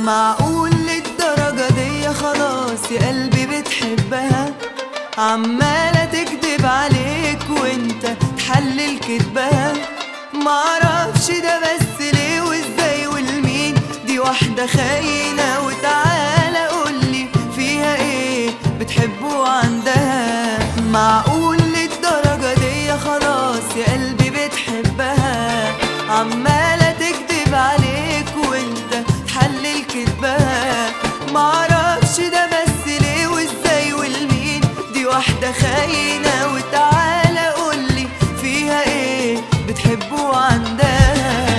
معقول للدرجة دي خلاص يا قلبي بتحبها عمالة تكدب عليك وانت تحلل كدبها معرفش ده بس ليه وازاي والمين دي واحدة خاينة وتعالى قولي فيها ايه بتحبه عندها معقول للدرجة دي خلاص يا قلبي بتحبها عمالة تكدب عليك وانت تحلل كدبها معرفش ده بس ليه وازاي والمين دي واحدة خاينة وتعالى قولي فيها ايه بتحبه عندها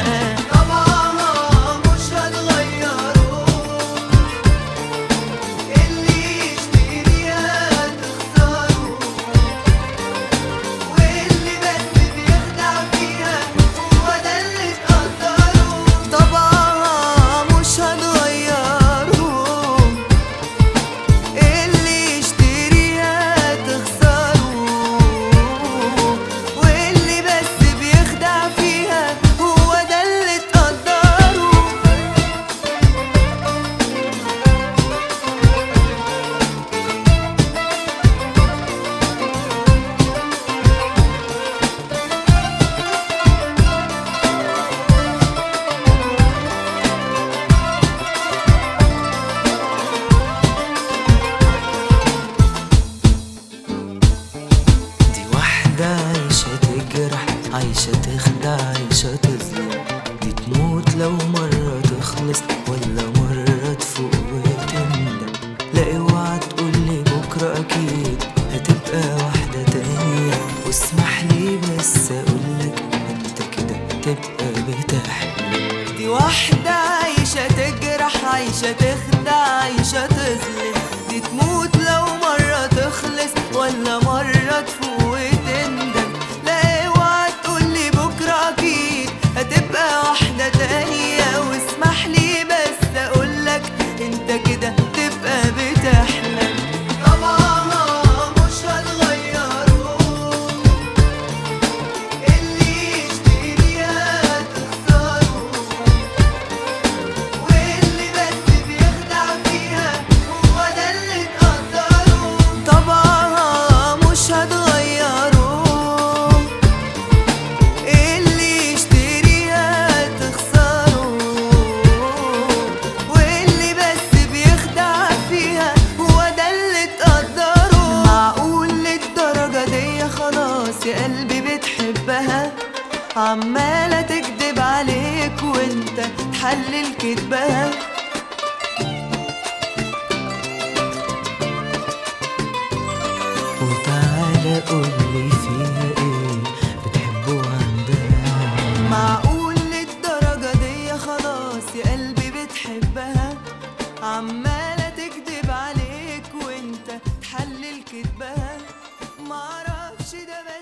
طبعا مش هتغيره اللي يشتريها تخسره واللي بس بيخدع فيها هو ده اللي تقدره طبعا مش هنغيره اللي يشتريها تخسره واللي بس بيخدع فيها هو ده اللي تقدره دي واحدة عايشة تجرح عايشة تخدع عايشة تظلم دي تموت لو مرة تخلص ولا مرة تفوق وتندم لا اوعى تقولي بكرة أكيد هتبقى واحدة تانية واسمح لي بس أقولك انت كده تبقى بتحلم دي واحدة عايشة تجرح عايشة تخدع عايشة تظلم دي تموت لو مرة تخلص ولا مرة تفوق وتندم لا اوعى تقولي بكرة أكيد هتبقى واحدة تانية واسمح لي بس أقولك انت كده تبقى بتحلم طبعا مش هتغيره اللي يشتريها تخسره واللي بس بيخدع فيها هو ده اللي تقدره طبعا مش هتغيره اللي يشتريها تخسره واللي بس بيخدع فيها هو ده اللي تقدره معقول للدرجة دي خلاص يا قلبي بتحبها عمالة تكدب عليك وانت تحلل كدبها وتعالى قولي فيها ايه بتحبه عندها معقول للدرجة دي خلاص يا قلبي بتحبها عمالة تكدب عليك وانت تحلل كدبها معرفش ده بس